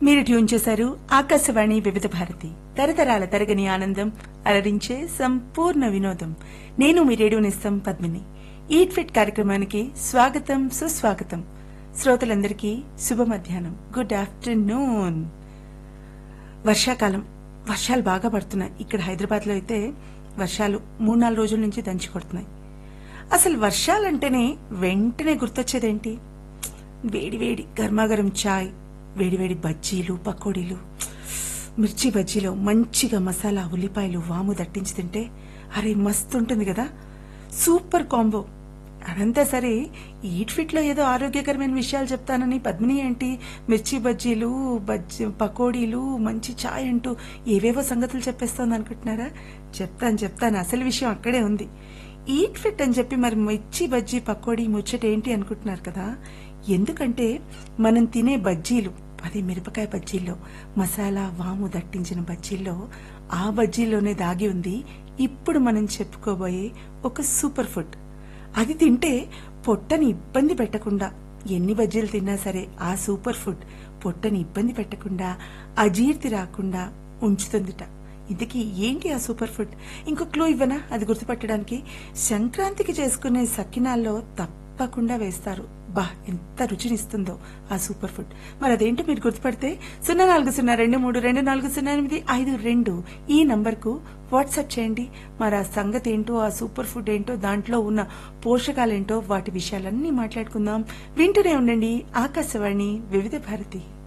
మీరు ట్యూన్ చేశారు ఆకాశవాణి వివిధ భారతి తరతరాల తరగని ఆనందం అలరించే సంపూర్ణ వినోదం నేను మీ రేడియో నిస్తం పద్మిని ఈట్ ఫిట్ కార్యక్రమానికి స్వాగతం సుస్వాగతం శ్రోతలందరికీ శుభ మధ్యాహ్నం గుడ్ ఆఫ్టర్నూన్ వర్షాకాలం వర్షాలు బాగా పడుతున్నాయి ఇక్కడ హైదరాబాద్ లో అయితే వర్షాలు మూడు నాలుగు రోజుల నుంచి దంచి కొడుతున్నాయి అసలు వర్షాలంటేనే వెంటనే గుర్తొచ్చేదేంటి వేడి వేడి గర్మాగరం చాయ్ వేడి వేడి బజ్జీలు పకోడీలు మిర్చి బజ్జీలో మంచిగా మసాలా ఉల్లిపాయలు వాము దట్టించి తింటే అరే మస్తు ఉంటుంది కదా సూపర్ కాంబో అదంతా సరే ఈట్ ఫిట్ లో ఏదో ఆరోగ్యకరమైన విషయాలు చెప్తానని పద్మిని ఏంటి మిర్చి బజ్జీలు బజ్జీ పకోడీలు మంచి చాయ్ అంటూ ఏవేవో సంగతులు చెప్పేస్తోంది అనుకుంటున్నారా చెప్తాను చెప్తాను అసలు విషయం అక్కడే ఉంది ఈట్ ఫిట్ అని చెప్పి మరి మిర్చి బజ్జీ పకోడీ ముచ్చట ఏంటి అనుకుంటున్నారు కదా ఎందుకంటే మనం తినే బజ్జీలు అదే మిరపకాయ బజ్జీల్లో మసాలా వాము దట్టించిన బజ్జీల్లో ఆ బజ్జీల్లోనే దాగి ఉంది ఇప్పుడు మనం చెప్పుకోబోయే ఒక సూపర్ ఫుడ్ అది తింటే పొట్టని ఇబ్బంది పెట్టకుండా ఎన్ని బజ్జీలు తిన్నా సరే ఆ సూపర్ ఫుడ్ పొట్టని ఇబ్బంది పెట్టకుండా అజీర్తి రాకుండా ఉంచుతుందిట ఇంతకీ ఏంటి ఆ సూపర్ ఫుడ్ ఇంకో క్లూ ఇవ్వనా అది గుర్తుపట్టడానికి సంక్రాంతికి చేసుకునే సకినాల్లో తప్పకుండా వేస్తారు బా ఎంత రుచినిస్తుందో ఆ సూపర్ ఫుడ్ మరి అదేంటో మీరు గుర్తుపడితే సున్నా నాలుగు సున్నా రెండు మూడు రెండు నాలుగు సున్నా ఎనిమిది ఐదు రెండు ఈ నంబర్కు వాట్సాప్ చేయండి మరి ఆ సంగతి ఏంటో ఆ సూపర్ ఫుడ్ ఏంటో దాంట్లో ఉన్న పోషకాలేంటో వాటి విషయాలన్నీ మాట్లాడుకుందాం వింటూనే ఉండండి ఆకాశవాణి వివిధ భారతి